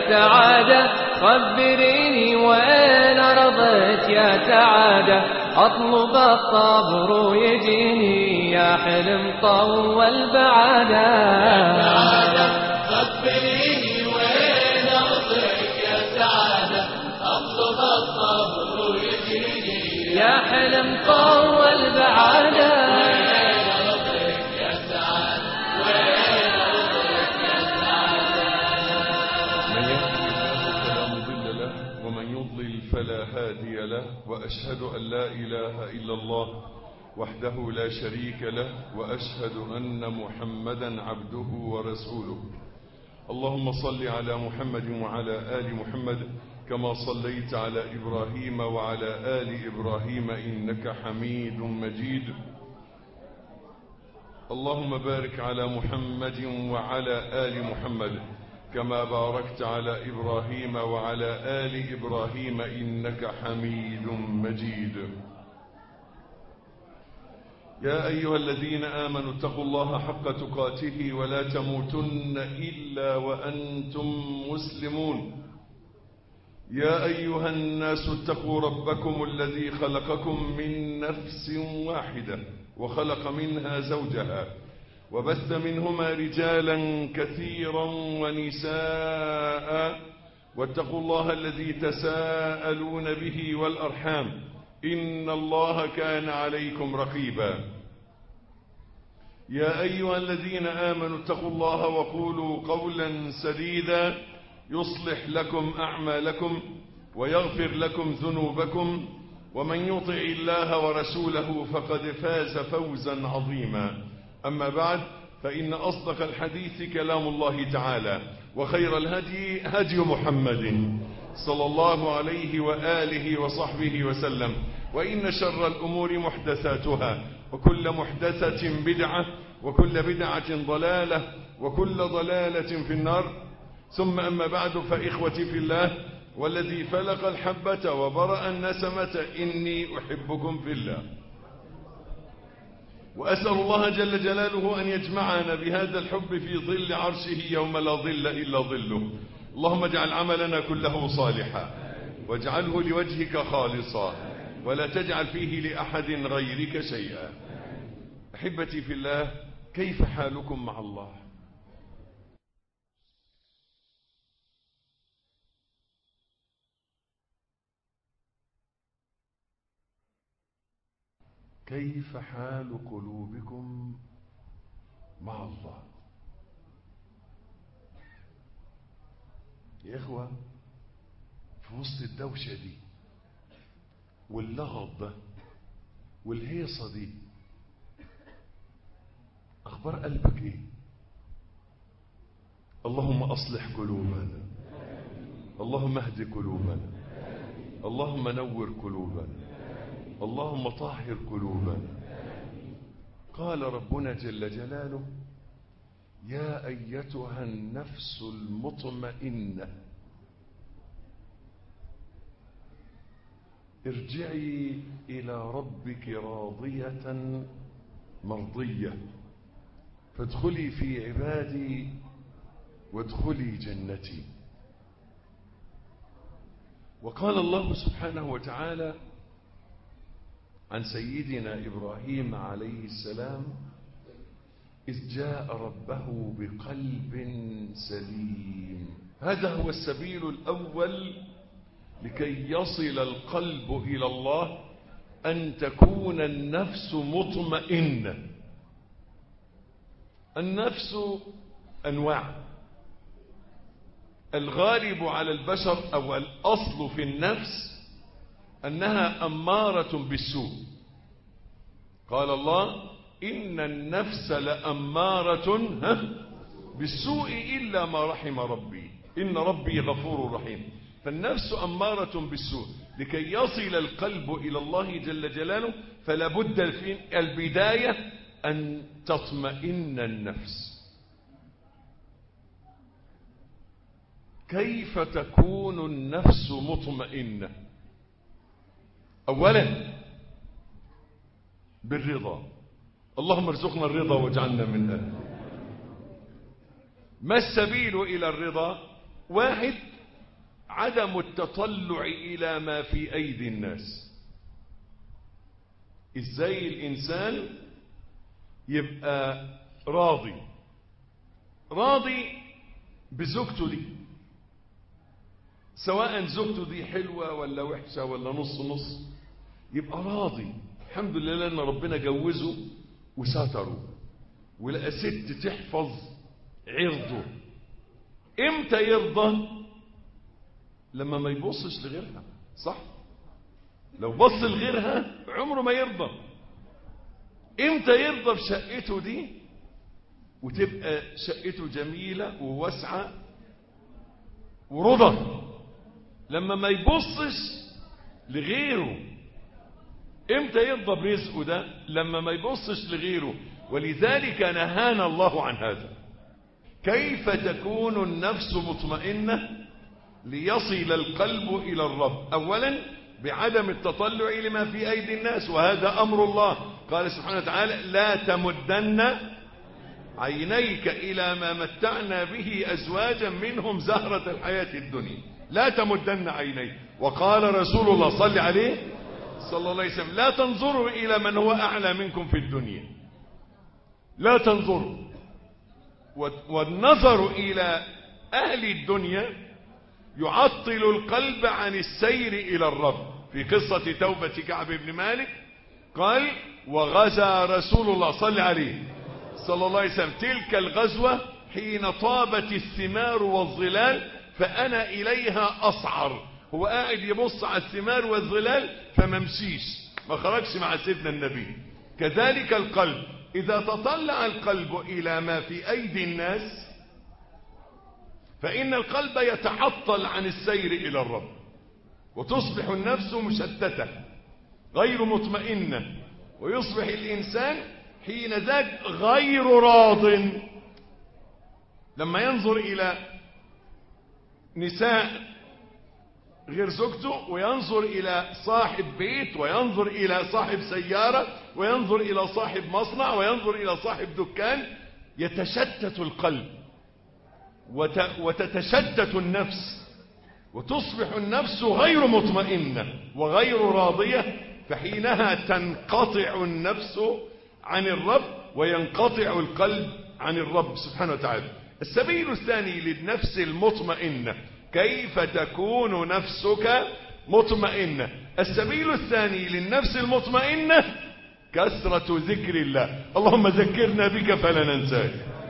سعادة خبريني وين رضيت يا سعادة أطلب الصبر يجيني يا حلم طول بعادة يا سعادة خبريني وين رضيت يا سعادة أطلب الصبر يجيني يا حلم طول بعادة من يهدي الله فلا مضل له ومن يضلل فلا هادي له وأشهد أن لا إله إلا الله وحده لا شريك له وأشهد أن محمدا عبده ورسوله اللهم صل على محمد وعلى آل محمد كما صليت على إبراهيم وعلى آل إبراهيم إنك حميد مجيد اللهم بارك على محمد وعلى آل محمد كما باركت على إبراهيم وعلى آل إبراهيم إنك حميد مجيد يا أيها الذين آمنوا اتقوا الله حق تقاته ولا تموتن إلا وأنتم مسلمون يا أيها الناس اتقوا ربكم الذي خلقكم من نفس واحدة وخلق منها زوجها وبث منهما رجالا كثيرا ونساء واتقوا الله الذي تساءلون به والأرحام إن الله كان عليكم رقيبا يا أيها الذين آمنوا اتقوا الله وقولوا قولا سديدا يصلح لكم أعمالكم ويغفر لكم ذنوبكم ومن يطع الله ورسوله فقد فاز فوزا عظيما أما بعد فإن أصدق الحديث كلام الله تعالى وخير الهدي هدي محمد صلى الله عليه وآله وصحبه وسلم وإن شر الأمور محدثاتها وكل محدثة بدعة وكل بدعة ضلالة وكل ضلالة في النار ثم أما بعد فإخوتي في الله والذي فلق الحبة وبرأ النسمة إني أحبكم في الله وأسأل الله جل جلاله أن يجمعنا بهذا الحب في ظل عرشه يوم لا ظل إلا ظله اللهم اجعل عملنا كله صالحا واجعله لوجهك خالصا ولا تجعل فيه لأحد غيرك شيئا أحبتي في الله كيف حالكم مع الله كيف حال قلوبكم مع الله يا إخوة في وسط الدوشة دي واللغط ده والهيصة دي أخبار قلبك إيه اللهم أصلح قلوبنا اللهم اهد قلوبنا اللهم نور قلوبنا اللهم طهر قلوبنا قال ربنا جل جلاله يا أيتها النفس المطمئنة ارجعي إلى ربك راضية مرضية فادخلي في عبادي وادخلي جنتي وقال الله سبحانه وتعالى عن سيدنا إبراهيم عليه السلام إذ جاء ربه بقلب سليم هذا هو السبيل الأول لكي يصل القلب إلى الله أن تكون النفس مطمئنة النفس أنواع الغالب على البشر أو الأصل في النفس أنها أمارة بالسوء قال الله إن النفس لأمارة بالسوء إلا ما رحم ربي إن ربي غفور رحيم فالنفس أمارة بالسوء لكي يصل القلب إلى الله جل جلاله فلا بد في البداية أن تطمئن النفس كيف تكون النفس مطمئنة أولا بالرضا اللهم ارزقنا الرضا واجعلنا من أهله ما السبيل إلى الرضا واحد عدم التطلع إلى ما في أيدي الناس إزاي الإنسان يبقى راضي راضي بزوجته دي سواء زوجته دي حلوة ولا وحشة ولا نص نص يبقى راضي الحمد لله لأن ربنا جوزه وستره ولقى ست تحفظ عرضه امتى يرضى لما ما يبصش لغيرها صح لو بص لغيرها عمره ما يرضى امتى يرضى بشقته دي وتبقى شقته جميلة وواسعة ورضا لما ما يبصش لغيره امتى يرضى برزقه ده لما ما يبصش لغيره ولذلك نهانا الله عن هذا كيف تكون النفس مطمئنة ليصل القلب إلى الرب أولا بعدم التطلع لما في أيدي الناس وهذا أمر الله قال سبحانه وتعالى لا تمدن عينيك إلى ما متعنا به أزواجا منهم زهرة الحياة الدنيا لا تمدن عينيك وقال رسول الله صلى عليه صلى الله عليه وسلم لا تنظروا إلى من هو أعلى منكم في الدنيا لا تنظروا والنظر إلى أهل الدنيا يعطل القلب عن السير إلى الرب في قصة توبة كعب بن مالك قال وغزا رسول الله صلى عليه صلى الله عليه وسلم تلك الغزوة حين طابت الثمار والظلال فأنا إليها أصعر هو قاعد يبص على الثمار والظلال فممشيش ما خرجش مع سيدنا النبي كذلك القلب إذا تطلع القلب إلى ما في أيدي الناس فإن القلب يتعطل عن السير إلى الرب وتصبح النفس مشتتة غير مطمئنة ويصبح الإنسان حين ذاك غير راض لما ينظر إلى نساء غير زوجته وينظر إلى صاحب بيت وينظر إلى صاحب سيارة وينظر إلى صاحب مصنع وينظر إلى صاحب دكان يتشتت القلب وت وتتشتت النفس وتصبح النفس غير مطمئنة وغير راضية فحينها تنقطع النفس عن الرب وينقطع القلب عن الرب سبحانه وتعالى السبيل الثاني للنفس المطمئنة كيف تكون نفسك مطمئنة السبيل الثاني للنفس المطمئنة كثرة ذكر الله اللهم ذكرنا بك فلا ننساك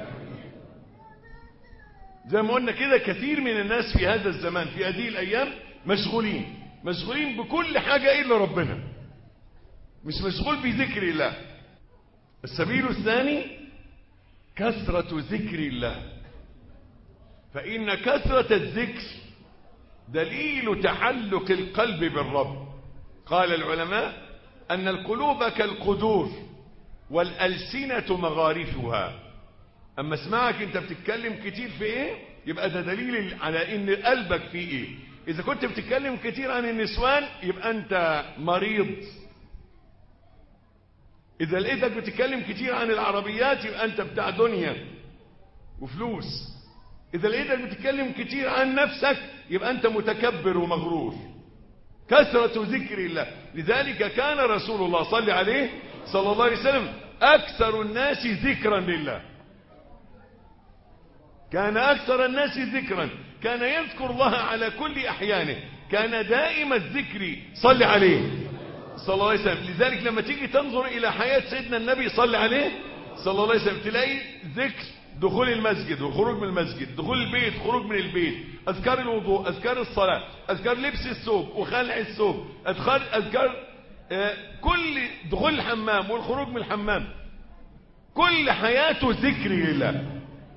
زي ما قلنا كده كثير من الناس في هذا الزمان في هذه الأيام مشغولين مشغولين بكل حاجة إلا ربنا مش مشغول بذكر الله السبيل الثاني كثرة ذكر الله فإن كثرة الذكر دليل تعلق القلب بالرب قال العلماء أن القلوب كالقدور والألسنة مغارفها أما اسمعك أنت بتتكلم كتير في إيه يبقى ده دليل على إن قلبك فيه إيه إذا كنت بتتكلم كتير عن النسوان يبقى أنت مريض إذا لقيتك بتتكلم كتير عن العربيات يبقى أنت بتاع دنيا وفلوس إذا لقيتك بتتكلم كتير عن نفسك يبقى أنت متكبر ومغرور كثرة ذكر الله لذلك كان رسول الله صلى عليه صلى الله عليه وسلم أكثر الناس ذكرا لله كان أكثر الناس ذكرا كان يذكر الله على كل أحيانه كان دائم الذكر صلى عليه صلى الله عليه وسلم لذلك لما تيجي تنظر إلى حياة سيدنا النبي صلى عليه صلى الله عليه وسلم تلاقي ذكر دخول المسجد والخروج من المسجد دخول البيت خروج من البيت أذكار الوضوء أذكار الصلاة أذكار لبس الثوب وخلع الثوب أذكار, أذكار آه كل دخول الحمام والخروج من الحمام كل حياته ذكر لله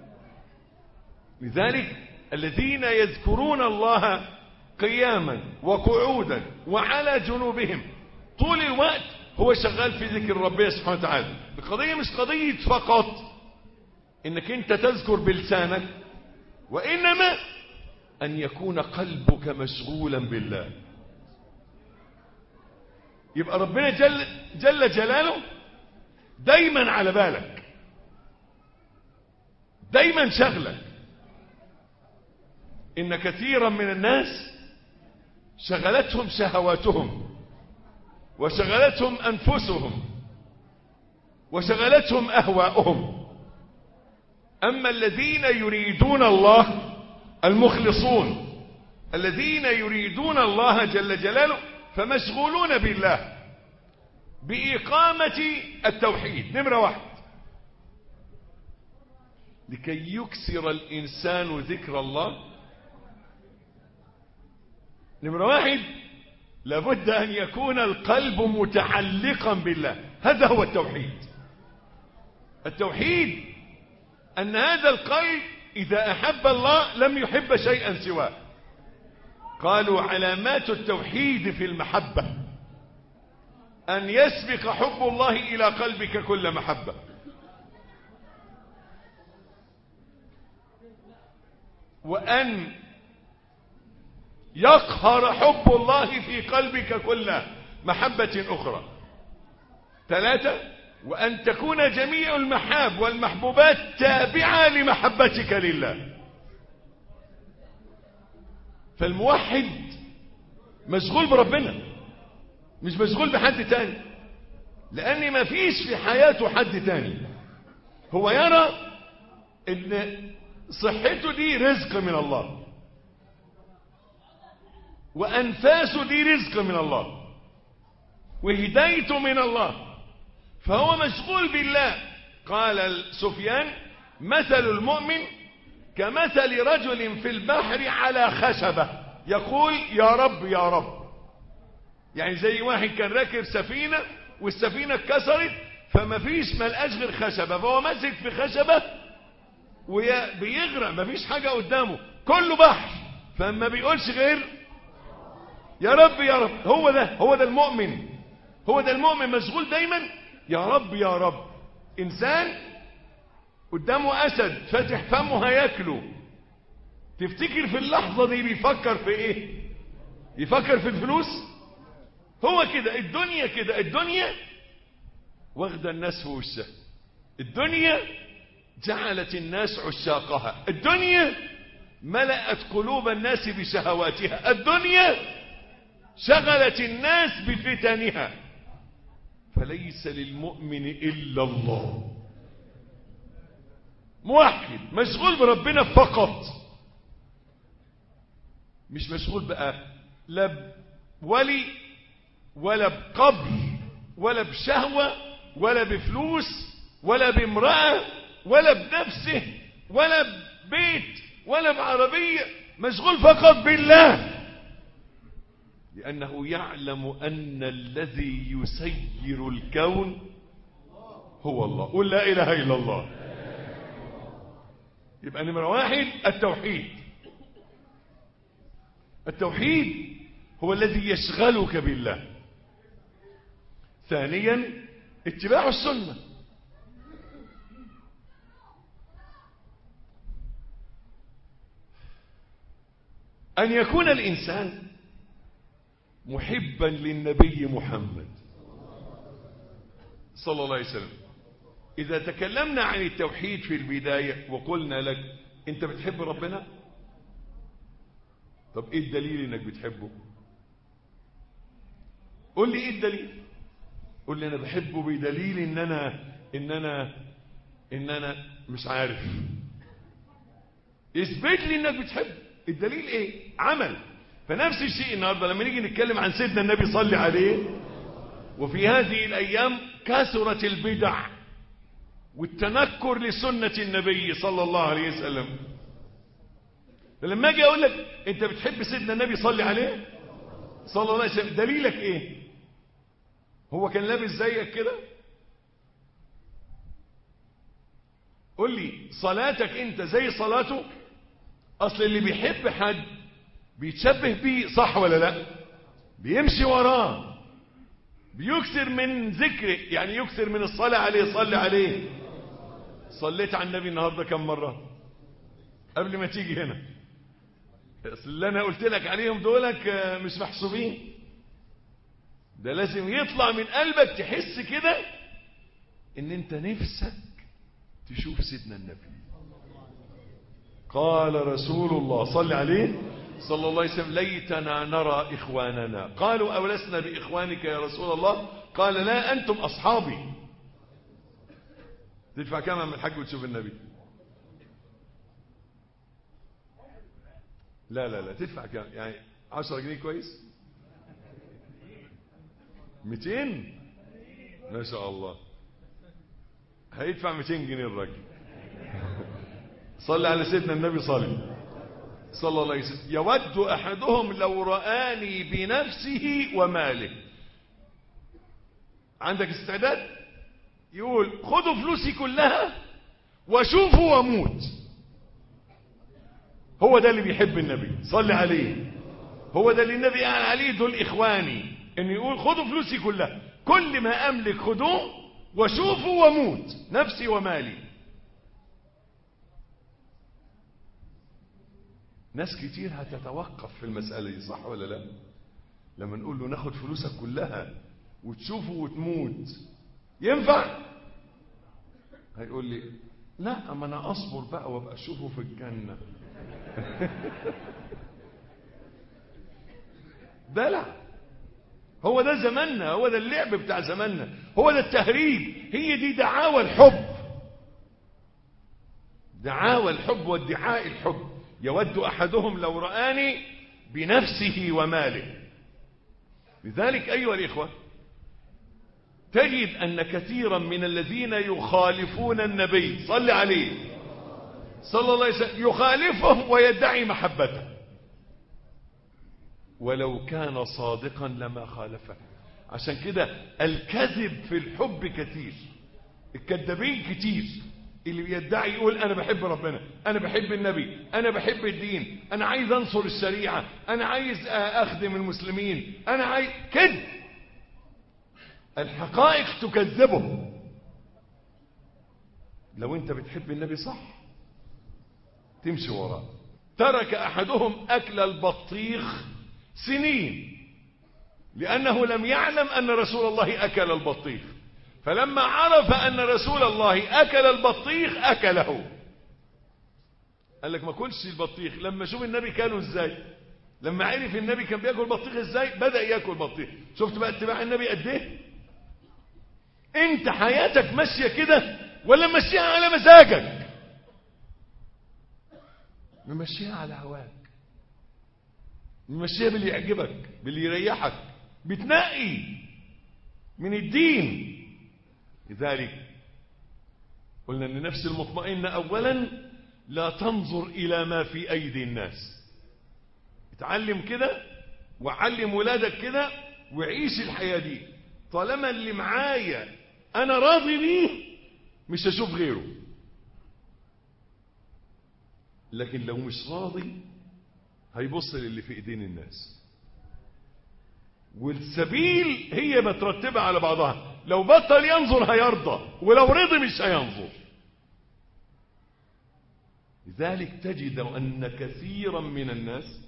لذلك الذين يذكرون الله قياما وقعودا وعلى جنوبهم طول الوقت هو شغال في ذكر ربنا سبحانه وتعالى القضية مش قضية فقط انك انت تذكر بلسانك وانما ان يكون قلبك مشغولا بالله يبقى ربنا جل, جل جلاله دايما على بالك دايما شغلك ان كثيرا من الناس شغلتهم شهواتهم وشغلتهم أنفسهم وشغلتهم أهواؤهم أما الذين يريدون الله المخلصون الذين يريدون الله جل جلاله فمشغولون بالله بإقامة التوحيد نمرة واحد لكي يكسر الإنسان ذكر الله نمرة واحد لابد أن يكون القلب متعلقا بالله هذا هو التوحيد التوحيد أن هذا القلب إذا أحب الله لم يحب شيئا سواه قالوا علامات التوحيد في المحبة أن يسبق حب الله إلى قلبك كل محبة وأن يقهر حب الله في قلبك كل محبة أخرى ثلاثة وأن تكون جميع المحاب والمحبوبات تابعة لمحبتك لله فالموحد مشغول بربنا مش مشغول بحد تاني لأن ما فيش في حياته حد تاني هو يرى ان صحته دي رزق من الله وأنفاسه دي رزق من الله وهدايته من الله فهو مشغول بالله قال سفيان مثل المؤمن كمثل رجل في البحر على خشبة يقول يا رب يا رب يعني زي واحد كان راكب سفينة والسفينة اتكسرت فما فيش ملقاش غير خشبة فهو ماسك في خشبة وبيغرق ما فيش حاجة قدامه كله بحر فما بيقولش غير يا رب يا رب هو ده هو ده المؤمن هو ده المؤمن مشغول دايما يا رب يا رب انسان قدامه اسد فاتح فمه هياكله تفتكر في اللحظة دي بيفكر في ايه يفكر في الفلوس هو كده الدنيا كده الدنيا واخدة الناس في وشها الدنيا جعلت الناس عشاقها الدنيا ملأت قلوب الناس بشهواتها الدنيا شغلت الناس بفتنها فليس للمؤمن إلا الله موحد مشغول بربنا فقط مش مشغول بقى لا بولي ولا بقبر ولا بشهوة ولا بفلوس ولا بامرأة ولا بنفسه ولا ببيت ولا بعربية مشغول فقط بالله لأنه يعلم أن الذي يسير الكون هو الله قل لا إله إلا الله يبقى نمرة واحد التوحيد التوحيد هو الذي يشغلك بالله ثانيا اتباع السنة أن يكون الإنسان محبا للنبي محمد صلى الله عليه وسلم إذا تكلمنا عن التوحيد في البداية وقلنا لك أنت بتحب ربنا طب إيه الدليل إنك بتحبه قل لي إيه الدليل قل لي أنا بحبه بدليل إن أنا إن أنا إن أنا مش عارف اثبت لي إنك بتحب الدليل إيه عمل فنفس الشيء النهاردة لما نيجي نتكلم عن سيدنا النبي صلى عليه وفي هذه الأيام كثرت البدع والتنكر لسنة النبي صلى الله عليه وسلم فلما اجي اقول لك انت بتحب سيدنا النبي صلي عليه صلى الله عليه وسلم دليلك ايه هو كان لابس زيك كده قول لي صلاتك انت زي صلاته اصل اللي بيحب حد بيتشبه بيه صح ولا لا بيمشي وراه بيكثر من ذكره يعني يكثر من الصلاة عليه صلي عليه صليت على النبي النهاردة كم مرة قبل ما تيجي هنا اصل اللي انا قلت لك عليهم دولك مش محسوبين ده لازم يطلع من قلبك تحس كده ان انت نفسك تشوف سيدنا النبي قال رسول الله صلى عليه صلى الله عليه وسلم ليتنا نرى إخواننا قالوا أولسنا بإخوانك يا رسول الله قال لا أنتم أصحابي تدفع كم من الحج وتشوف النبي لا لا لا تدفع كم يعني 10 جنيه كويس 200 ما شاء الله هيدفع 200 جنيه الراجل صلى على سيدنا النبي صلى صلى الله عليه وسلم يود أحدهم لو رآني بنفسه وماله عندك استعداد يقول خدوا فلوسي كلها وشوفوا واموت هو ده اللي بيحب النبي صلي عليه هو ده اللي النبي قال عليه دول إخواني إن يقول خدوا فلوسي كلها كل ما أملك خدوه وشوفوا واموت نفسي ومالي ناس كتير هتتوقف في المسألة دي صح ولا لا لما نقول له ناخد فلوسك كلها وتشوفه وتموت ينفع هيقول لي لا اما انا اصبر بقى وابقى اشوفه في الجنة دلع هو ده زماننا هو ده اللعب بتاع زماننا هو ده التهريب هي دي دعاوى الحب دعاوى الحب وادعاء الحب يود أحدهم لو رآني بنفسه وماله لذلك أيها الإخوة تجد أن كثيرا من الذين يخالفون النبي صل عليه صلى الله عليه وسلم يخالفهم ويدعي محبته ولو كان صادقا لما خالفه عشان كده الكذب في الحب كثير الكذابين كتير اللي بيدعي يقول انا بحب ربنا انا بحب النبي انا بحب الدين انا عايز انصر الشريعة انا عايز اخدم المسلمين انا عايز كذب الحقائق تكذبه لو انت بتحب النبي صح تمشي وراه ترك احدهم اكل البطيخ سنين لانه لم يعلم ان رسول الله اكل البطيخ فلما عرف أن رسول الله أكل البطيخ أكله قال لك ما كلش البطيخ لما شوف النبي كانوا ازاي لما عرف النبي كان بياكل بطيخ ازاي بدأ ياكل بطيخ شفت بقى اتباع النبي قد ايه انت حياتك ماشية كده ولا ماشيها على مزاجك ممشيها على هواك ممشيها باللي يعجبك باللي يريحك بتنقي من الدين لذلك قلنا ان النفس المطمئنة اولا لا تنظر الى ما في ايدي الناس اتعلم كده وعلم ولادك كده وعيش الحياة دي طالما اللي معايا انا راضي بيه مش هشوف غيره لكن لو مش راضي هيبص للي في ايدين الناس والسبيل هي مترتبة على بعضها لو بطل ينظر هيرضى ولو رضي مش هينظر لذلك تجد أن كثيرا من الناس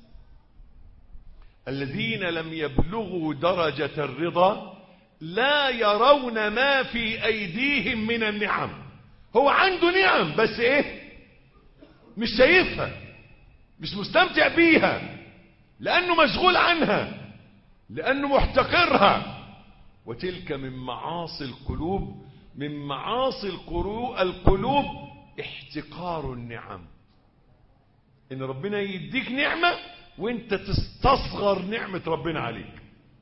الذين لم يبلغوا درجة الرضا لا يرون ما في أيديهم من النعم هو عنده نعم بس ايه مش شايفها مش مستمتع بيها لأنه مشغول عنها لأنه محتقرها وتلك من معاصي القلوب من معاصي القلوب احتقار النعم ان ربنا يديك نعمة وانت تستصغر نعمة ربنا عليك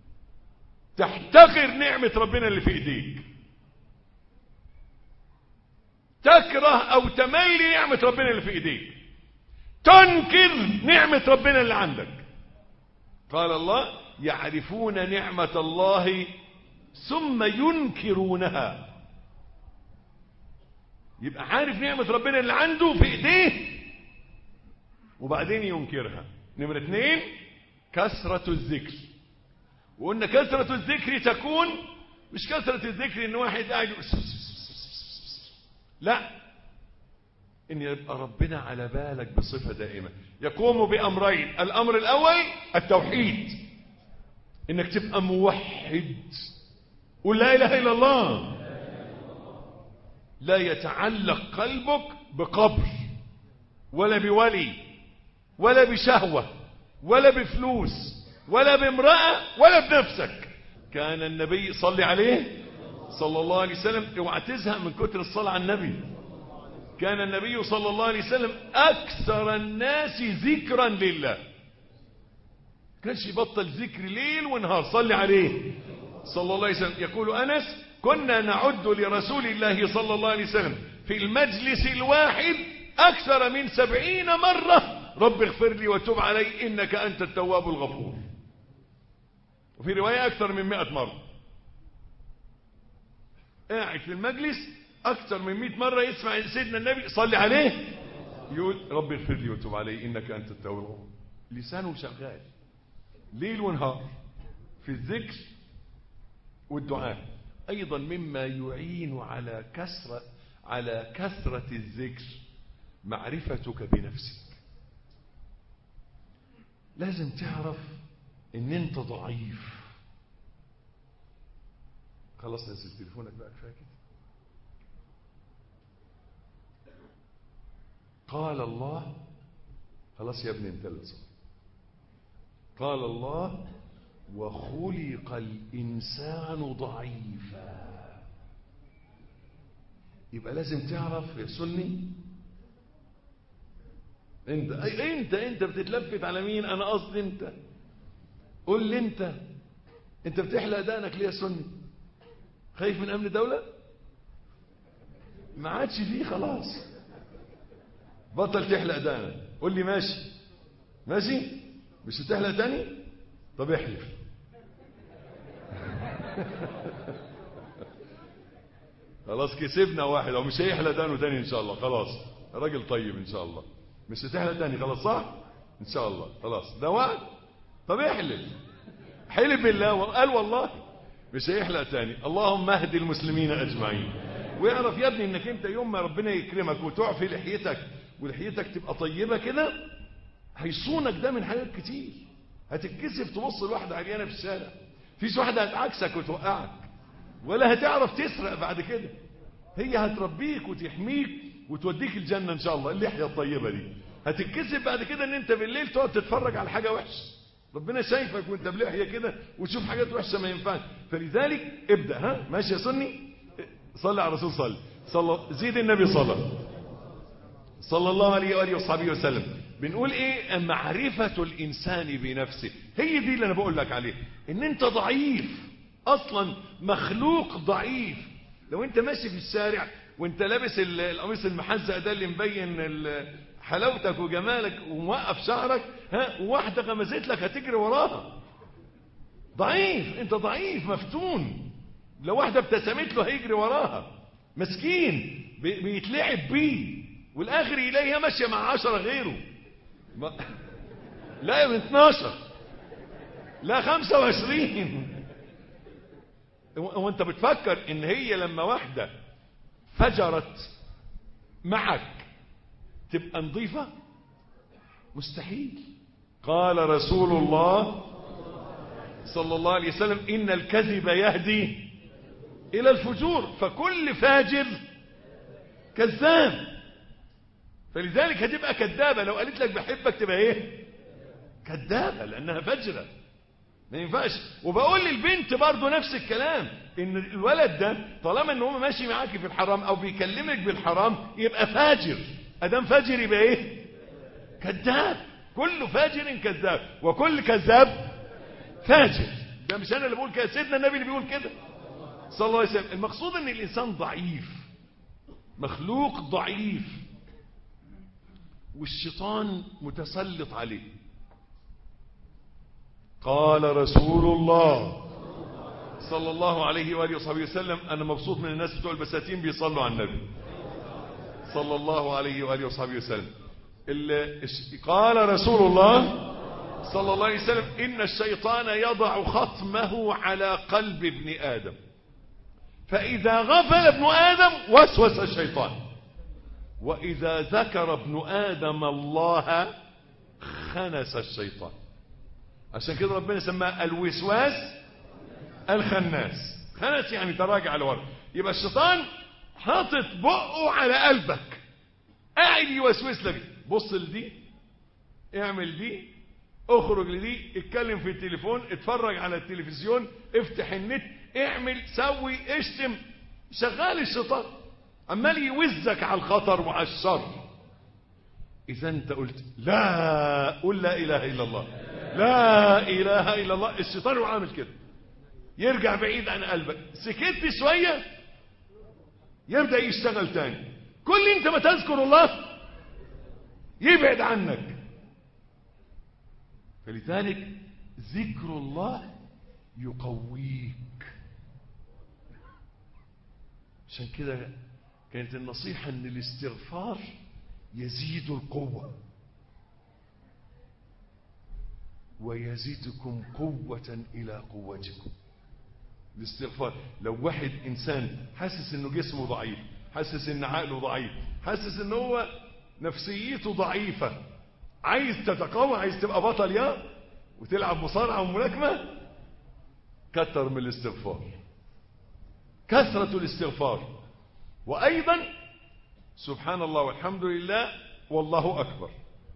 تحتقر نعمة ربنا اللي في ايديك تكره او تميل نعمة ربنا اللي في ايديك تنكر نعمة ربنا اللي عندك قال الله يعرفون نعمة الله ثم ينكرونها يبقى عارف نعمة ربنا اللي عنده في ايديه وبعدين ينكرها نمرة اثنين كثرة الذكر وقلنا كثرة الذكر تكون مش كثرة الذكر ان واحد قاعد لا ان يبقى ربنا على بالك بصفة دائمة يقوم بامرين الامر الاول التوحيد انك تبقى موحد قل لا اله الا الله لا يتعلق قلبك بقبر ولا بولي ولا بشهوة ولا بفلوس ولا بامرأة ولا بنفسك كان النبي صلي عليه صلى الله عليه وسلم اوعى تزهق من كتر الصلاة على النبي كان النبي صلى الله عليه وسلم أكثر الناس ذكرا لله كانش يبطل ذكر ليل ونهار صلي عليه صلى الله عليه وسلم يقول أنس كنا نعد لرسول الله صلى الله عليه وسلم في المجلس الواحد أكثر من سبعين مرة رب اغفر لي وتب علي إنك أنت التواب الغفور وفي رواية أكثر من مئة مرة قاعد في المجلس أكثر من مئة مرة يسمع سيدنا النبي صلي عليه يقول رب اغفر لي وتب علي إنك أنت التواب الغفور لسانه شغال ليل ونهار في الذكر والدعاء أيضا مما يعين على كسرة على كثرة الذكر معرفتك بنفسك لازم تعرف ان انت ضعيف خلاص نزل تليفونك بقى كفايه كده قال الله خلاص يا ابني انت اللي صح قال الله وخلق الإنسان ضعيفا يبقى لازم تعرف يا سني انت أي انت انت بتتلفت على مين انا قصدي انت قول لي انت انت بتحلق دقنك ليه يا سني خايف من امن دولة ما عادش فيه خلاص بطل تحلق دقنك قول لي ماشي ماشي مش هتحلق تاني طب احلف خلاص كسبنا واحد او مش هيحلى دانه تاني ان شاء الله خلاص راجل طيب ان شاء الله مش هتحلى تاني خلاص صح ان شاء الله خلاص ده وعد طب احلف حلف بالله وقال والله مش هيحلق تاني اللهم اهد المسلمين اجمعين واعرف يا ابني انك انت يوم ما ربنا يكرمك وتعفي لحيتك ولحيتك تبقى طيبه كده هيصونك ده من حاجات كتير هتتكسف تبص لواحده عريانه في الشارع فيش واحده هتعكسك وتوقعك ولا هتعرف تسرق بعد كده هي هتربيك وتحميك وتوديك الجنه ان شاء الله اللحيه الطيبه دي هتتكسف بعد كده ان انت بالليل تقعد تتفرج على حاجه وحشه ربنا شايفك وانت بلحيه كده وتشوف حاجات وحشه ما ينفعش فلذلك ابدا ها ماشي يا سني صلي على الرسول صلي صلى زيد النبي صلى صلى الله عليه واله وصحبه وسلم بنقول ايه معرفة الانسان بنفسه هي دي اللي انا بقول لك عليها ان انت ضعيف اصلا مخلوق ضعيف لو انت ماشي في الشارع وانت لابس القميص المحزق ده اللي مبين حلاوتك وجمالك وموقف شعرك ها وواحده غمزت لك هتجري وراها ضعيف انت ضعيف مفتون لو واحده ابتسمت له هيجري وراها مسكين بيتلعب بيه والاخر يلاقيها ماشيه مع عشرة غيره ما... لا من 12 لا 25 هو انت بتفكر ان هي لما واحده فجرت معك تبقى نظيفه مستحيل قال رسول الله صلى الله عليه وسلم ان الكذب يهدي الى الفجور فكل فاجر كذاب فلذلك هتبقى كذابة لو قالت لك بحبك تبقى ايه كذابة لانها فجرة ما ينفعش وبقول للبنت برضو نفس الكلام ان الولد ده طالما ان هو ماشي معاكي في الحرام او بيكلمك بالحرام يبقى فاجر ادام فاجر يبقى ايه كذاب كل فاجر كذاب وكل كذاب فاجر ده مش انا اللي بقول كده سيدنا النبي اللي بيقول كده صلى الله عليه وسلم المقصود ان الانسان ضعيف مخلوق ضعيف والشيطان متسلط عليه قال رسول الله صلى الله عليه وآله وصحبه وسلم أنا مبسوط من الناس بتوع البساتين بيصلوا على النبي صلى الله عليه وآله وصحبه وسلم قال رسول الله صلى الله عليه وسلم إن الشيطان يضع خطمه على قلب ابن آدم فإذا غفل ابن آدم وسوس الشيطان وإذا ذكر ابن آدم الله خنس الشيطان عشان كده ربنا سماه الوسواس الخناس خنس يعني تراجع لورا يبقى الشيطان حاطط بقه على قلبك قاعد يوسوس لك بص لدي اعمل دي اخرج لدي اتكلم في التليفون اتفرج على التلفزيون افتح النت اعمل سوي اشتم شغال الشيطان عمال يوزك على الخطر وعلى الشر اذا انت قلت لا قل لا اله الا الله لا اله الا الله الشيطان هو عامل كده يرجع بعيد عن قلبك سكت شويه يبدا يشتغل تاني كل انت ما تذكر الله يبعد عنك فلذلك ذكر الله يقويك عشان كده كانت النصيحة ان الاستغفار يزيد القوة ويزيدكم قوة إلى قوتكم الاستغفار لو واحد إنسان حاسس إنه جسمه ضعيف حاسس إن عقله ضعيف حاسس إن هو نفسيته ضعيفة عايز تتقوى عايز تبقى بطل يا وتلعب مصارعة وملاكمة كتر من الاستغفار كثرة الاستغفار وأيضا سبحان الله والحمد لله والله أكبر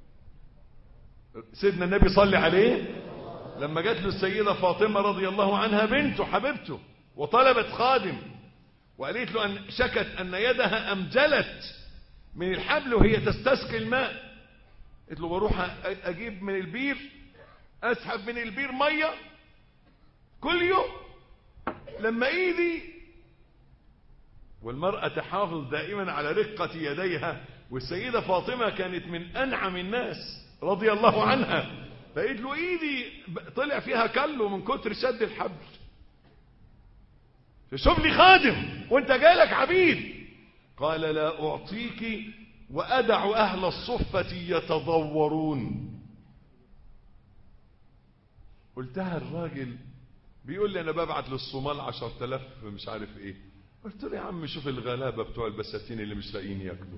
سيدنا النبي صلى عليه لما جات له السيدة فاطمة رضي الله عنها بنته حبيبته وطلبت خادم وقالت له أن شكت أن يدها أمجلت من الحبل وهي تستسقي الماء قلت له بروح أجيب من البير أسحب من البير مية كل يوم لما إيدي والمرأة تحافظ دائما على رقة يديها والسيدة فاطمة كانت من أنعم الناس رضي الله عنها فقلت له ايدي طلع فيها كله من كتر شد الحبل شوف لي خادم وانت جالك عبيد قال لا اعطيك وادع اهل الصفة يتضورون قلتها الراجل بيقول لي انا ببعت للصومال عشر تلاف مش عارف ايه قلت له يا عم شوف الغلابة بتوع البساتين اللي مش لاقيين ياكلوا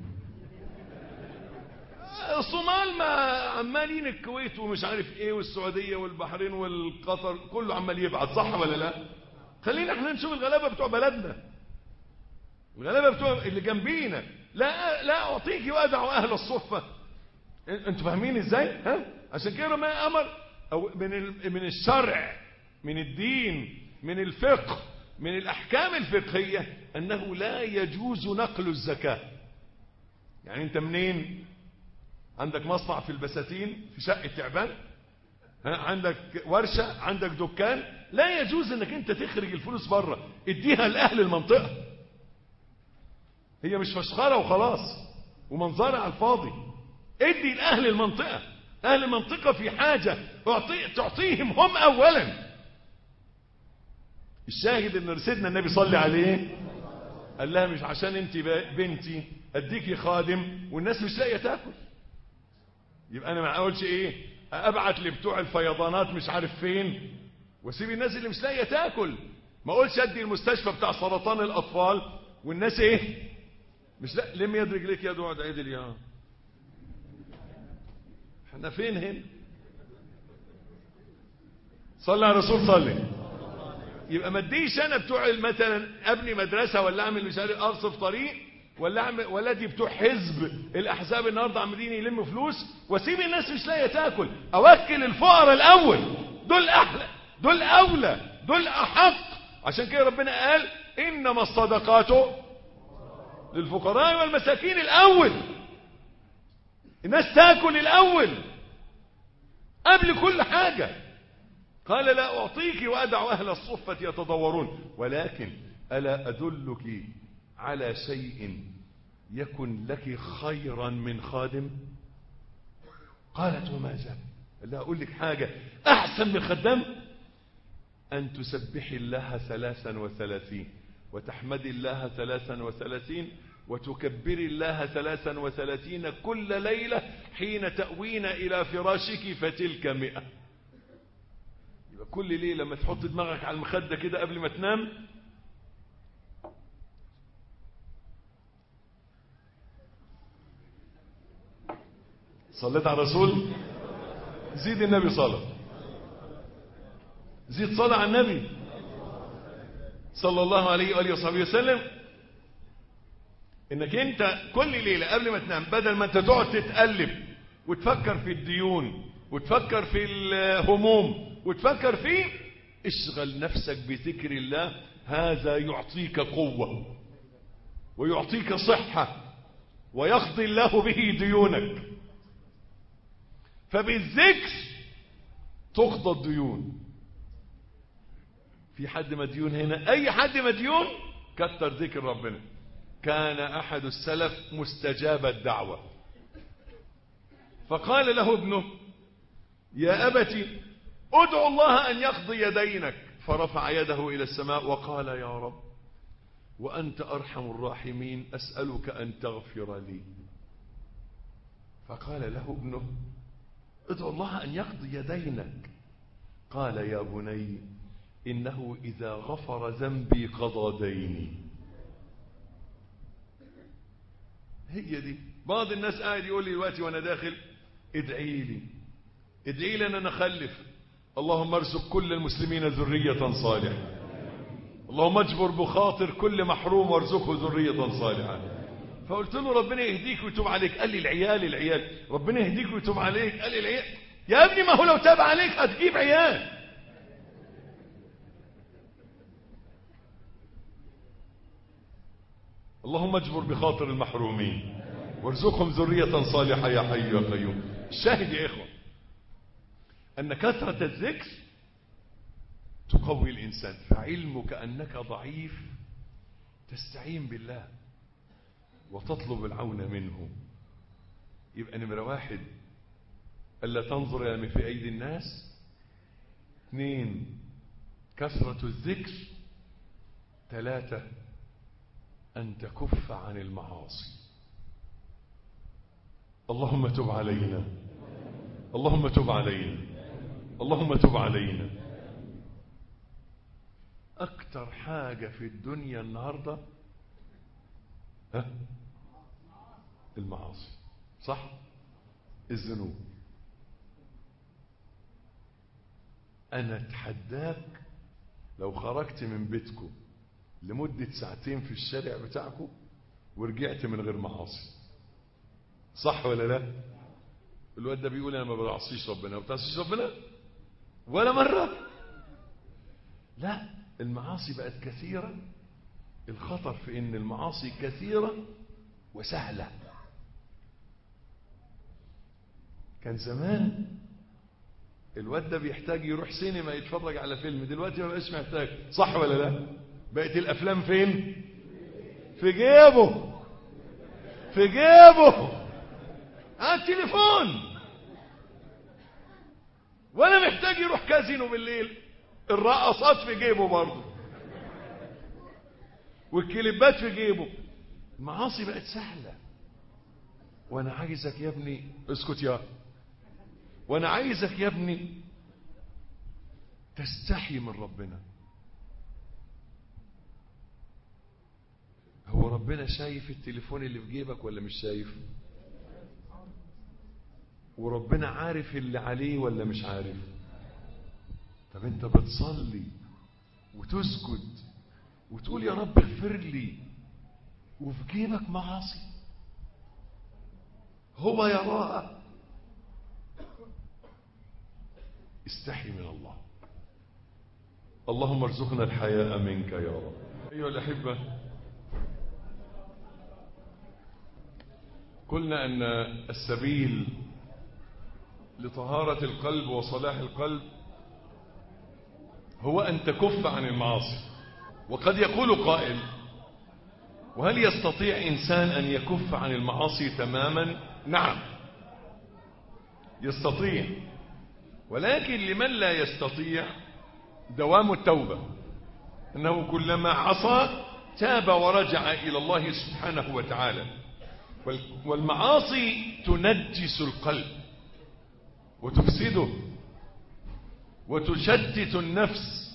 الصومال ما عمالين الكويت ومش عارف ايه والسعودية والبحرين والقطر كله عمال يبعت صح ولا لا خلينا احنا نشوف الغلابة بتوع بلدنا الغلابة بتوع اللي جنبينا لا لا اعطيك وادع اهل الصفة انتوا فاهمين ازاي ها عشان كده ما امر او من من الشرع من الدين من الفقه من الاحكام الفقهية انه لا يجوز نقل الزكاة يعني انت منين عندك مصنع في البساتين في شقة تعبان ها عندك ورشة عندك دكان لا يجوز انك انت تخرج الفلوس بره اديها لاهل المنطقة هي مش فشخرة وخلاص ومنظرة على الفاضي ادي لاهل المنطقة اهل المنطقة في حاجة اعطي تعطيهم هم اولا الشاهد ان سيدنا النبي صلى عليه قال لها مش عشان انت بنتي اديكي خادم والناس مش لاقيه تاكل يبقى انا ما اقولش ايه ابعت لبتوع الفيضانات مش عارف فين واسيب الناس اللي مش لاقيه تاكل ما اقولش ادي المستشفى بتاع سرطان الاطفال والناس ايه مش لا لم يد رجليك يا دعاء عدل يا احنا فين هنا صلى على الرسول صلي يبقى ما اديش انا بتوع مثلا ابني مدرسه ولا اعمل مش عارف ارصف طريق ولا اعمل ولا دي بتوع حزب الاحزاب النهارده عاملين يلموا فلوس واسيب الناس مش لاقيه تاكل اوكل الفقراء الاول دول احلى دول اولى دول احق عشان كده ربنا قال انما الصدقات للفقراء والمساكين الاول الناس تاكل الاول قبل كل حاجه قال لا اعطيك وادع اهل الصفه يتضورون ولكن الا ادلك على شيء يكن لك خيرا من خادم قالت وماذا لا أقول لك حاجة أحسن من خدام أن تسبحي الله ثلاثا وثلاثين وتحمدي الله ثلاثا وثلاثين وتكبري الله ثلاثا وثلاثين كل ليلة حين تأوين إلى فراشك فتلك مئة يبقى كل ليلة ما تحط دماغك على المخدة كده قبل ما تنام صليت على الرسول زيد النبي صلاة زيد صلاة على النبي صلى الله عليه وآله وصحبه وسلم انك انت كل ليلة قبل ما تنام بدل ما انت تقعد تتقلب وتفكر في الديون وتفكر في الهموم وتفكر في اشغل نفسك بذكر الله هذا يعطيك قوة ويعطيك صحة ويقضي الله به ديونك فبالذكر تقضى الديون في حد مديون هنا اي حد مديون كتر ذكر ربنا كان احد السلف مستجاب الدعوة فقال له ابنه يا أبت ادعو الله أن يقضي دينك فرفع يده إلى السماء وقال يا رب وأنت أرحم الراحمين أسألك أن تغفر لي فقال له ابنه ادعو الله أن يقضي دينك قال يا بني إنه إذا غفر ذنبي قضى ديني هي دي بعض الناس قاعد يقول لي دلوقتي وانا داخل ادعي لي ادعي لي ان انا اخلف اللهم ارزق كل المسلمين ذرية صالحة اللهم اجبر بخاطر كل محروم وارزقه ذرية صالحة فقلت له ربنا يهديك ويتوب عليك قال لي العيال العيال ربنا يهديك ويتوب عليك قال لي العيال يا ابني ما هو لو تاب عليك هتجيب عيال اللهم اجبر بخاطر المحرومين وارزقهم ذرية صالحة يا حي يا قيوم الشاهد يا إخوة أن كثرة الذكر تقوي الإنسان فعلمك أنك ضعيف تستعين بالله وتطلب العون منه يبقى نمرة واحد ألا تنظر إلى ما في أيدي الناس اثنين كثرة الذكر ثلاثة أن تكف عن المعاصي اللهم تب علينا اللهم تب علينا اللهم تب علينا أكتر حاجة في الدنيا النهاردة ها المعاصي صح الذنوب أنا أتحداك لو خرجت من بيتكم لمدة ساعتين في الشارع بتاعكم ورجعت من غير معاصي صح ولا لا الواد ده بيقول انا ما بعصيش ربنا ما بتعصيش ربنا ولا مرة لا المعاصي بقت كثيرة الخطر في ان المعاصي كثيرة وسهلة كان زمان الواد ده بيحتاج يروح سينما يتفرج على فيلم دلوقتي ما بقاش محتاج صح ولا لا بقت الافلام فين في جيبه في جيبه على التليفون ولا محتاج يروح كازينو بالليل الرقصات في جيبه برضه والكليبات في جيبه المعاصي بقت سهلة وانا عايزك يا ابني اسكت يا وانا عايزك يا ابني تستحي من ربنا هو ربنا شايف التليفون اللي في جيبك ولا مش شايف وربنا عارف اللي عليه ولا مش عارف طب انت بتصلي وتسجد وتقول يا رب اغفر لي وفي جيبك معاصي هو يراها استحي من الله اللهم ارزقنا الحياء منك يا رب أيها الأحبة قلنا أن السبيل لطهارة القلب وصلاح القلب هو أن تكف عن المعاصي وقد يقول قائل وهل يستطيع إنسان أن يكف عن المعاصي تماما نعم يستطيع ولكن لمن لا يستطيع دوام التوبة أنه كلما عصى تاب ورجع إلى الله سبحانه وتعالى والمعاصي تنجس القلب وتفسده وتشتت النفس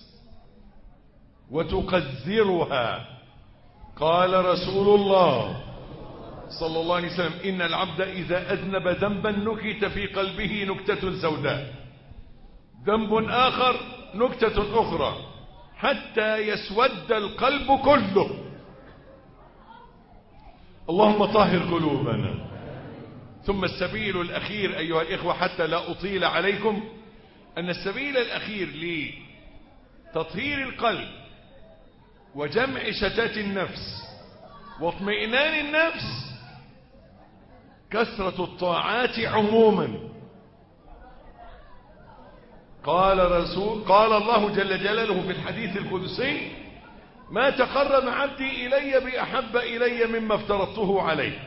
وتقذرها قال رسول الله صلى الله عليه وسلم إن العبد إذا أذنب ذنبا نكت في قلبه نكتة سوداء ذنب آخر نكتة أخرى حتى يسود القلب كله اللهم طهر قلوبنا ثم السبيل الأخير أيها الإخوة حتى لا أطيل عليكم أن السبيل الأخير لتطهير القلب وجمع شتات النفس واطمئنان النفس كثرة الطاعات عموما قال رسول قال الله جل جلاله في الحديث القدسي ما تقرب عبدي إلي بأحب إلي مما افترضته عليه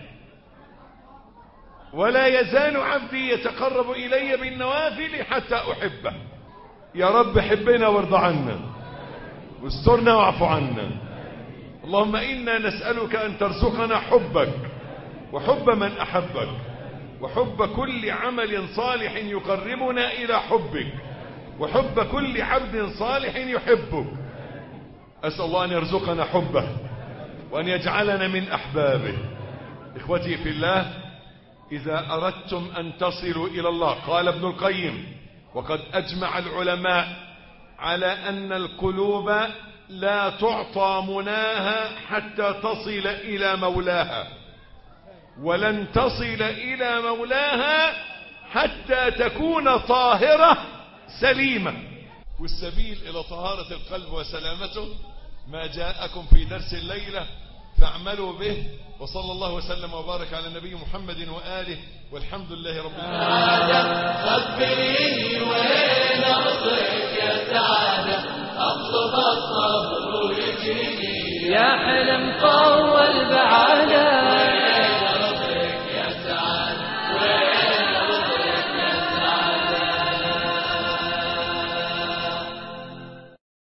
ولا يزال عبدي يتقرب إلي بالنوافل حتى أحبه يا رب حبنا وارض عنا واسترنا واعف عنا اللهم إنا نسألك أن ترزقنا حبك وحب من أحبك وحب كل عمل صالح يقربنا إلى حبك وحب كل عبد صالح يحبك أسأل الله أن يرزقنا حبه وأن يجعلنا من أحبابه إخوتي في الله إذا أردتم أن تصلوا إلى الله قال ابن القيم وقد أجمع العلماء على أن القلوب لا تعطى مناها حتى تصل إلى مولاها ولن تصل إلى مولاها حتى تكون طاهرة سليمة والسبيل إلى طهارة القلب وسلامته ما جاءكم في درس الليلة فاعملوا به وصلى الله وسلم وبارك على النبي محمد وآله والحمد لله رب العالمين خبريني وين أرضك يا سعادة أطلب الصبر يجيني يا حلم طول